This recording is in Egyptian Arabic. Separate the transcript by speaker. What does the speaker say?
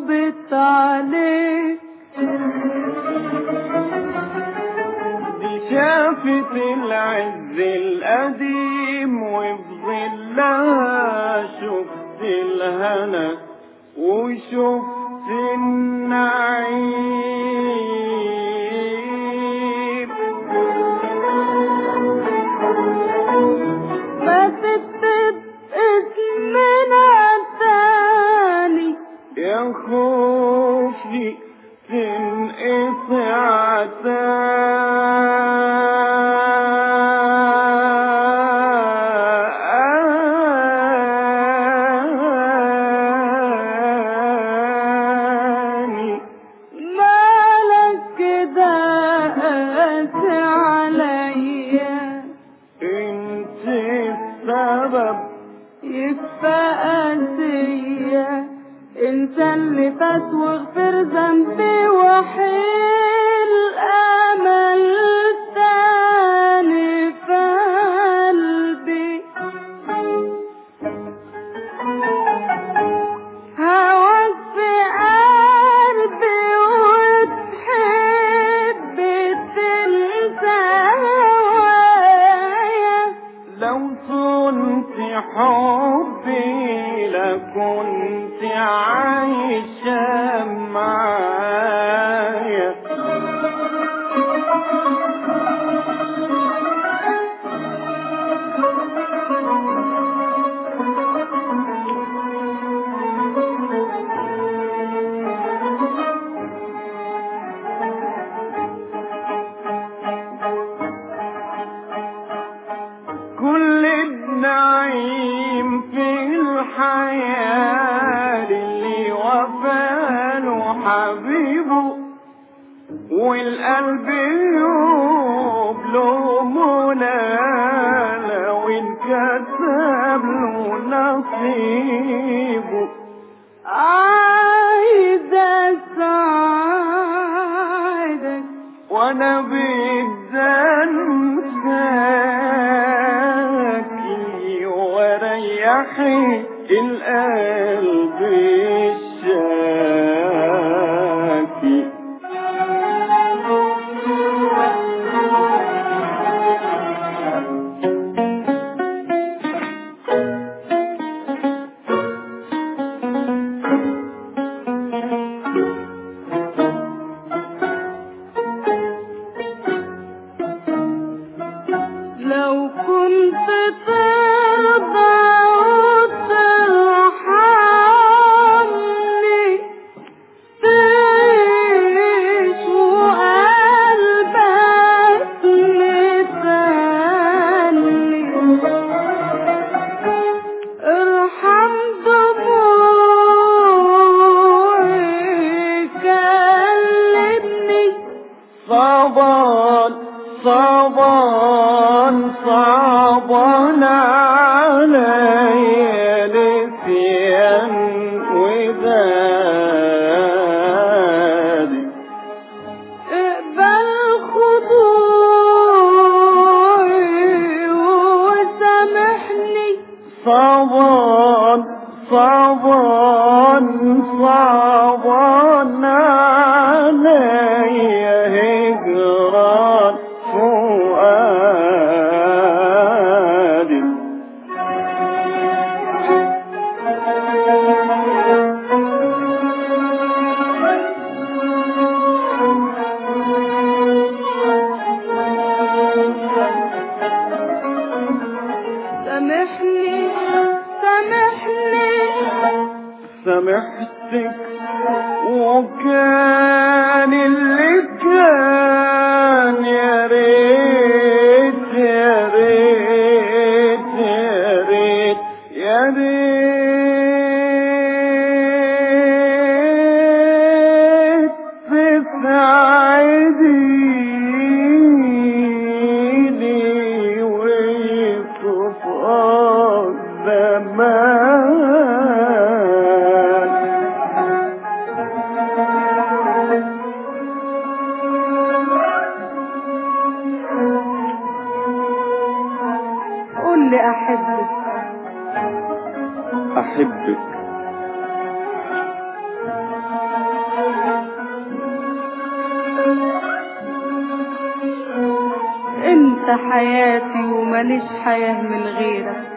Speaker 1: صبت عليه
Speaker 2: دي شافت العز القديم وبظلها شفت الهنا وشفت النعيم
Speaker 1: ما تكتب اسمنا تاني
Speaker 2: يا خوفي تنقطع تاني
Speaker 1: مالك كده قاسي عليا
Speaker 2: انت السبب
Speaker 1: يكفى قاسية انت اللي فات واغفر ذنبي وحيل امل تاني في قلبي هواك في قلبي وتحب تنسى هوايا
Speaker 2: لو كنت حبي لكنت عايشة معايا كل النعيم في الحياة اللي وفاله حبيبه والقلب يوب له منى لو انكتب له نصيبه
Speaker 1: عايزة اساعدك
Speaker 2: وانا بالذنب وريحي القلب الشاكي
Speaker 1: لو كنت ترضى وترحمني تعيش وقلبك مثالي ارحم دموعي كلمني
Speaker 2: صبان صبان صبان علي نسيان ودادي
Speaker 1: اقبل خضوعي وسامحني
Speaker 2: صبان صبان صبان علي هجران فؤادي
Speaker 1: سامحني سامحني
Speaker 2: سامحتك وكان اللي كان يا ريت يا ريت يا ريت يا ريت تسعديني ويصف الزمان
Speaker 1: قول لي احبك
Speaker 2: أحبك
Speaker 1: انت حياتي وماليش حياة من غيرك